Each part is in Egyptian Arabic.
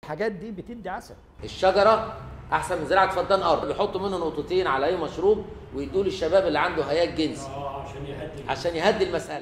الحاجات دي بتدي عسل الشجره احسن من زراعه فدان ارض بيحطوا منه نقطتين على اي مشروب ويدوا للشباب اللي عنده هياج جنسي اه عشان يهدي عشان يهدي المساله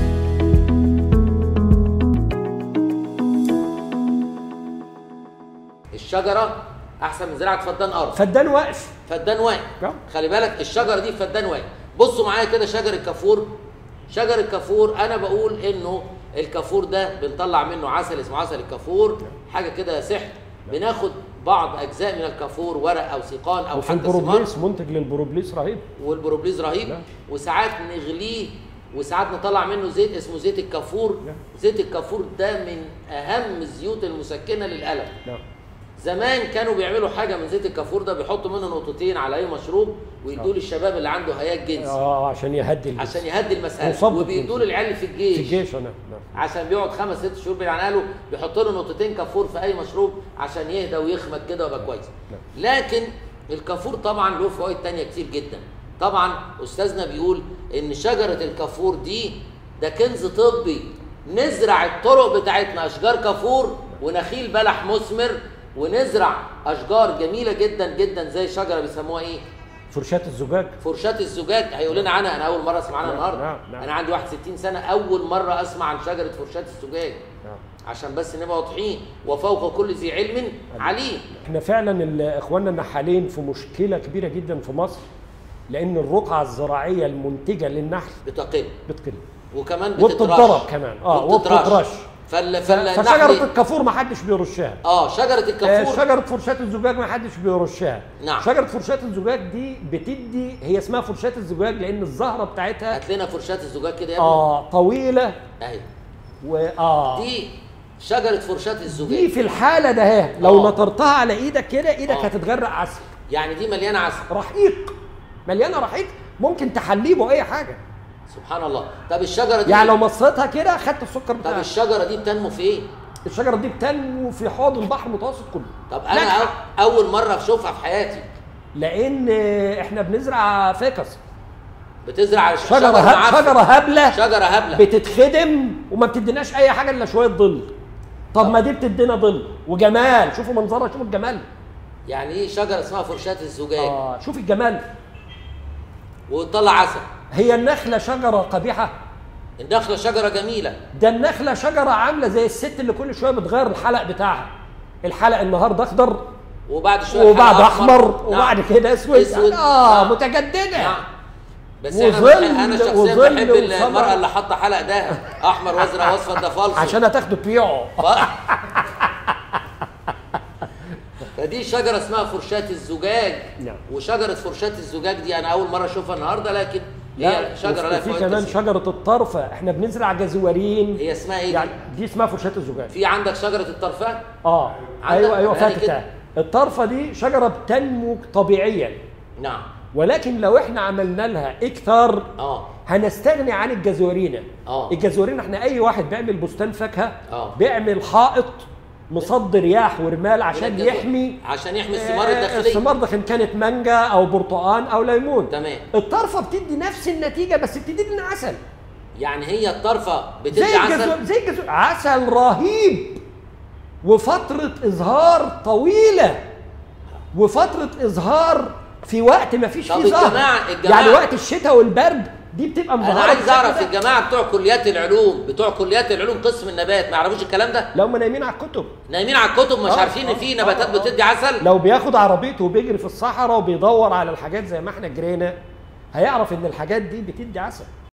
الشجره احسن من زراعه فدان ارض فدان واقف فدان واقف نعم. خلي بالك الشجره دي فدان واقف بصوا معايا كده شجر الكافور شجر الكافور انا بقول انه الكافور ده بنطلع منه عسل اسمه عسل الكافور حاجه كده سحر بناخد بعض اجزاء من الكافور ورق او سيقان او وفي حتى ثمار البروبليس منتج للبروبليس رهيب والبروبليز رهيب نعم. وساعات نغليه وساعات نطلع منه زيت اسمه زيت الكافور نعم. زيت الكافور ده من اهم الزيوت المسكنه للالم نعم زمان كانوا بيعملوا حاجه من زيت الكافور ده بيحطوا منه نقطتين على اي مشروب ويدوا للشباب اللي عنده هياج جنسي اه عشان يهدي الجسم. عشان يهدي المساله وصبت وبيدوا جنسي. للعيال في في الجيش الجيش انا نعم عشان بيقعد خمس ست شهور بعيد عن اهله بيحط له نقطتين كافور في اي مشروب عشان يهدى ويخمد كده ويبقى كويس لكن الكافور طبعا له فوائد تانية كتير جدا طبعا استاذنا بيقول ان شجره الكافور دي ده كنز طبي نزرع الطرق بتاعتنا اشجار كافور ونخيل بلح مثمر ونزرع اشجار جميله جدا جدا زي شجره بيسموها ايه فرشاة الزجاج فرشاة الزجاج هيقول لنا عنها انا اول مره اسمع عنها نعم، النهارده نعم، نعم. انا عندي 61 سنه اول مره اسمع عن شجره فرشاة الزجاج نعم. عشان بس نبقى واضحين وفوق كل ذي علم عليم احنا فعلا ال- اخواننا النحالين في مشكله كبيره جدا في مصر لان الرقعه الزراعيه المنتجه للنحل بتقل بتقل وكمان بتترش وبتتضرب كمان اه وبتترش فال فشجره فالنحل الكافور ما حدش بيرشها اه شجره آه، الكافور شجره فرشاة الزجاج ما حدش بيرشها نعم. شجره فرشاة الزجاج دي بتدي هي اسمها فرشاة الزجاج لان الزهره بتاعتها هات لنا فرشاة الزجاج كده يا ابني اه طويله اهي واه دي شجره فرشاة دي الزجاج في الحاله ده اهي لو آه. نطرتها على ايدك كده ايدك آه. هتتغرق عسل يعني دي مليانه عسل رحيق مليانه رحيق ممكن تحليه باي حاجه سبحان الله طب الشجره دي يعني لو مصيتها كده خدت السكر طب بتاعك الشجره دي بتنمو في ايه الشجره دي بتنمو في حوض البحر المتوسط كله طب انا ناجحة. أو- اول مره اشوفها في حياتي لان احنا بنزرع فيكس بتزرع الش- شجره هب... معفن. شجره هبله شجره هبله بتتخدم وما بتديناش اي حاجه الا شويه ظل طب ما دي بتدينا ظل وجمال شوفوا منظرها شوفوا الجمال يعني ايه شجره اسمها فرشاة الزجاج اه شوف الجمال وتطلع عسل هي النخله شجره قبيحه النخله شجره جميله ده النخله شجره عامله زي الست اللي كل شويه بتغير الحلق بتاعها الحلق النهارده اخضر وبعد شويه وبعد حلقة احمر نعم. وبعد كده اسود اسود اه نعم. متجدده نعم بس انا وظل- بحب انا شخصيا وظل بحب وصبر. المراه اللي حاطه حلق ده احمر وازرق واصفر ده فالصو عشان هتاخدوا بيعه ف- فدي شجره اسمها فرشاة الزجاج نعم. وشجره فرشاة الزجاج دي انا اول مره اشوفها النهارده لكن لا هي شجره لها وفي فوائد كمان كتير. شجره الطرفه احنا بنزرع جزورين هي اسمها ايه يعني دي؟ دي اسمها فرشاه الزجاج في عندك شجره الطرفه اه عندك ايوه ايوه يعني فاتتها الطرفه دي شجره بتنمو طبيعيا نعم ولكن لو احنا عملنا لها اكتر اه هنستغني عن الجزورينه آه. الجزورين احنا اي واحد بيعمل بستان فاكهه آه. بيعمل حائط مصد رياح ورمال عشان من الجزر. يحمي عشان يحمي الثمار آه، الداخليه الثمار ده إن كانت مانجا او برتقان او ليمون تمام الطرفه بتدي نفس النتيجه بس بتدي لنا عسل يعني هي الطرفه بتدي زي عسل الجزور زي الجزور عسل رهيب وفتره ازهار طويله وفتره ازهار في وقت ما فيش طب فيه زهر الجماعة- الجماعة- يعني وقت الشتاء والبرد دي بتبقى مظهره انا عايز بالشكل اعرف ده. الجماعه بتوع كليات العلوم بتوع كليات العلوم قسم النبات ما يعرفوش الكلام ده لو ما نايمين على الكتب نايمين على الكتب مش آه، عارفين ان آه، في آه، نباتات آه. بتدي عسل لو بياخد عربيته وبيجري في الصحراء وبيدور على الحاجات زي ما احنا جرينا هيعرف ان الحاجات دي بتدي عسل